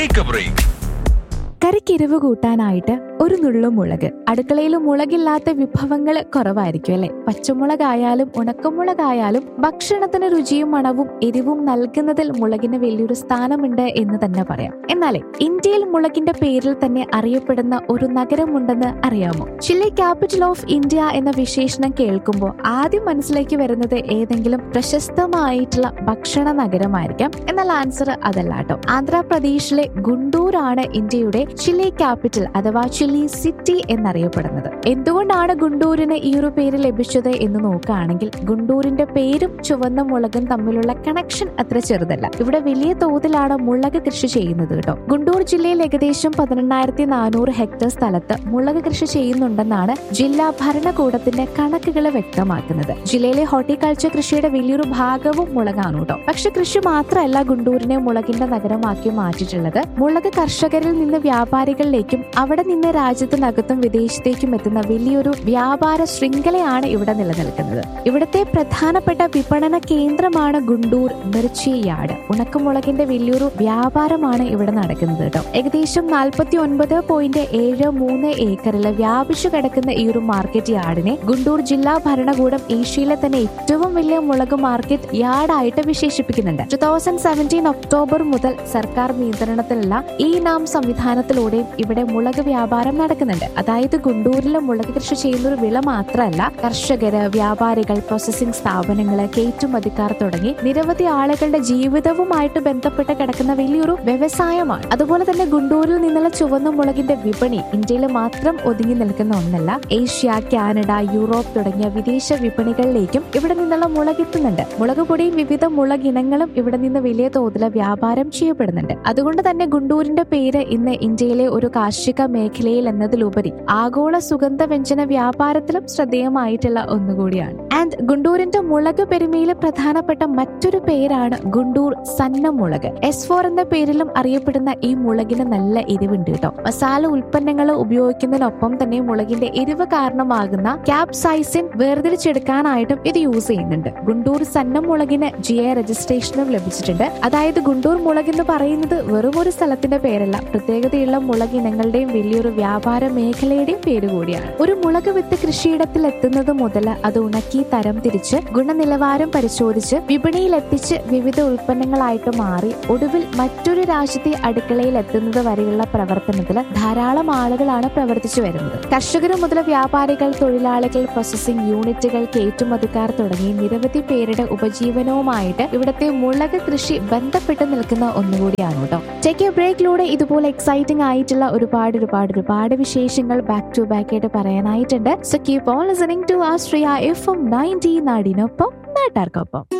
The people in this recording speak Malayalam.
ടേക്ക് എ ബ്രേക്ക് കറിക്കെരിവ് കൂട്ടാനായിട്ട് ഒരു നുള്ളു മുളക് അടുക്കളയിൽ മുളകില്ലാത്ത വിഭവങ്ങൾ കുറവായിരിക്കും അല്ലെ പച്ചമുളകായാലും ഉണക്കമുളകായാലും ഭക്ഷണത്തിന് രുചിയും മണവും എരിവും നൽകുന്നതിൽ മുളകിന് വലിയൊരു സ്ഥാനമുണ്ട് എന്ന് തന്നെ പറയാം എന്നാലേ ഇന്ത്യയിൽ മുളകിന്റെ പേരിൽ തന്നെ അറിയപ്പെടുന്ന ഒരു നഗരമുണ്ടെന്ന് അറിയാമോ ചില്ലി ക്യാപിറ്റൽ ഓഫ് ഇന്ത്യ എന്ന വിശേഷണം കേൾക്കുമ്പോൾ ആദ്യം മനസ്സിലേക്ക് വരുന്നത് ഏതെങ്കിലും പ്രശസ്തമായിട്ടുള്ള ഭക്ഷണ നഗരമായിരിക്കാം എന്നാൽ ആൻസർ അതല്ല കേട്ടോ ആന്ധ്രാപ്രദേശിലെ ഗുണ്ടൂരാണ് ഇന്ത്യയുടെ ചില്ലി ക്യാപിറ്റൽ അഥവാ ചില്ലി സിറ്റി എന്നറിയപ്പെടുന്നത് എന്തുകൊണ്ടാണ് ഗുണ്ടൂരിന് ഈ ഒരു പേര് ലഭിച്ചത് എന്ന് നോക്കുകയാണെങ്കിൽ ഗുണ്ടൂരിന്റെ പേരും ചുവന്ന മുളകും തമ്മിലുള്ള കണക്ഷൻ അത്ര ചെറുതല്ല ഇവിടെ വലിയ തോതിലാണ് മുളക് കൃഷി ചെയ്യുന്നത് കേട്ടോ ഗുണ്ടൂർ ജില്ലയിൽ ഏകദേശം പതിനെണ്ണായിരത്തി നാനൂറ് ഹെക്ടർ സ്ഥലത്ത് മുളക് കൃഷി ചെയ്യുന്നുണ്ടെന്നാണ് ജില്ലാ ഭരണകൂടത്തിന്റെ കണക്കുകൾ വ്യക്തമാക്കുന്നത് ജില്ലയിലെ ഹോർട്ടിക്കൾച്ചർ കൃഷിയുടെ വലിയൊരു ഭാഗവും മുളകാണ് കേട്ടോ പക്ഷെ കൃഷി മാത്രമല്ല ഗുണ്ടൂരിനെ മുളകിന്റെ നഗരമാക്കി മാറ്റിയിട്ടുള്ളത് മുളക് കർഷകരിൽ നിന്ന് വ്യാപാരികളിലേക്കും അവിടെ നിന്ന് രാജ്യത്തിനകത്തും വിദേശത്തേക്കും എത്തുന്ന വലിയൊരു വ്യാപാര ശൃംഖലയാണ് ഇവിടെ നിലനിൽക്കുന്നത് ഇവിടുത്തെ പ്രധാനപ്പെട്ട വിപണന കേന്ദ്രമാണ് ഗുണ്ടൂർ മിർച്ചിയാട് ഉണക്കമുളകിന്റെ വലിയൊരു വ്യാപാരമാണ് ഇവിടെ നടക്കുന്നത് കേട്ടോ ഏകദേശം നാൽപ്പത്തി ഒൻപത് പോയിന്റ് ഏഴ് മൂന്ന് ഏക്കറിൽ വ്യാപിച്ചു കിടക്കുന്ന ഈ ഒരു മാർക്കറ്റ് യാർഡിനെ ഗുണ്ടൂർ ജില്ലാ ഭരണകൂടം ഏഷ്യയിലെ തന്നെ ഏറ്റവും വലിയ മുളക് മാർക്കറ്റ് യാർഡായിട്ട് വിശേഷിപ്പിക്കുന്നുണ്ട് ടു തൗസൻഡ് സെവൻറ്റീൻ ഒക്ടോബർ മുതൽ സർക്കാർ നിയന്ത്രണത്തിലുള്ള ഈ നാം സംവിധാനത്തിലൂടെയും ഇവിടെ മുളക് വ്യാപാരം നടക്കുന്നുണ്ട് അതായത് ഗുണ്ടൂരിലെ മുളക് കൃഷി ചെയ്യുന്ന ഒരു വിള മാത്രമല്ല കർഷകര് വ്യാപാരികൾ പ്രോസസ്സിംഗ് സ്ഥാപനങ്ങള് കയറ്റുമതിക്കാർ തുടങ്ങി നിരവധി ആളുകളുടെ ജീവിതവുമായിട്ട് ബന്ധപ്പെട്ട് കിടക്കുന്ന വലിയൊരു വ്യവസായമാണ് അതുപോലെ തന്നെ ഗുണ്ടൂരിൽ നിന്നുള്ള ചുവന്ന മുളകിന്റെ വിപണി ഇന്ത്യയിൽ മാത്രം ഒതുങ്ങി നിൽക്കുന്ന ഒന്നല്ല ഏഷ്യ കാനഡ യൂറോപ്പ് തുടങ്ങിയ വിദേശ വിപണികളിലേക്കും ഇവിടെ നിന്നുള്ള മുളക് എത്തുന്നുണ്ട് മുളക് പൊടിയും വിവിധ മുളകിനങ്ങളും ഇവിടെ നിന്ന് വലിയ തോതിൽ വ്യാപാരം ചെയ്യപ്പെടുന്നുണ്ട് അതുകൊണ്ട് തന്നെ ഗുണ്ടൂരിന്റെ പേര് ഇന്ന് ഇന്ത്യയിലെ ഒരു കാർഷിക മേഖലയിൽ എന്നതിലുപരി ആഗോള സുഗന്ധ വ്യഞ്ജന വ്യാപാരത്തിലും ശ്രദ്ധേയമായിട്ടുള്ള ഒന്നുകൂടിയാണ് ആൻഡ് ഗുണ്ടൂരിന്റെ മുളക് പെരുമയിലെ പ്രധാനപ്പെട്ട മറ്റൊരു പേരാണ് ഗുണ്ടൂർ സന്നം മുളക് എസ് ഫോർ എന്ന പേരിലും അറിയപ്പെടുന്ന ഈ മുളകിന് നല്ല എരിവുണ്ട് കേട്ടോ മസാല ഉൽപ്പന്നങ്ങൾ ഉപയോഗിക്കുന്നതിനൊപ്പം തന്നെ മുളകിന്റെ എരിവ് കാരണമാകുന്ന ക്യാപ്സൈസിൻ വേർതിരിച്ചെടുക്കാനായിട്ടും ഇത് യൂസ് ചെയ്യുന്നുണ്ട് ഗുണ്ടൂർ സന്നം മുളകിന് ജി ഐ രജിസ്ട്രേഷനും ലഭിച്ചിട്ടുണ്ട് അതായത് ഗുണ്ടൂർ മുളക് എന്ന് പറയുന്നത് വെറും ഒരു സ്ഥലത്തിന്റെ പേരല്ല പ്രത്യേകതയുള്ള മുളക് ഇനങ്ങളുടെയും വലിയൊരു വ്യാപാര മേഖലയുടെയും പേര് കൂടിയാണ് ഒരു മുളക് വിത്ത് കൃഷിയിടത്തിൽ എത്തുന്നത് മുതൽ അത് ഉണക്കി തരം തിരിച്ച് ഗുണനിലവാരം പരിശോധിച്ച് വിപണിയിൽ എത്തിച്ച് വിവിധ ഉൽപ്പന്നങ്ങളായിട്ട് മാറി ഒടുവിൽ മറ്റൊരു രാജ്യത്തെ അടുക്കളയിൽ എത്തുന്നത് വരെയുള്ള പ്രവർത്തനത്തിൽ ധാരാളം ആളുകളാണ് പ്രവർത്തിച്ചു വരുന്നത് കർഷകർ മുതൽ വ്യാപാരികൾ തൊഴിലാളികൾ പ്രോസസ്സിംഗ് യൂണിറ്റുകൾ കയറ്റുമതിക്കാർ തുടങ്ങി നിരവധി പേരുടെ ഉപജീവനവുമായിട്ട് ഇവിടുത്തെ മുളക് കൃഷി ബന്ധപ്പെട്ട് നിൽക്കുന്ന ഒന്നുകൂടിയാണ് കേട്ടോ ടേക്ക് എ ബ്രേക്കിലൂടെ ഇതുപോലെ എക്സൈറ്റിംഗ് ആയിട്ടുള്ള ഒരുപാട് ഒരുപാട് ഒരുപാട് വിശേഷങ്ങൾ ബാക്ക് ടു ബാക്ക് ആയിട്ട് പറയാനായിട്ടുണ്ട് so keep on listening to Austria F M ninety നാടിനൊപ്പം നാട്ടാർക്കൊപ്പം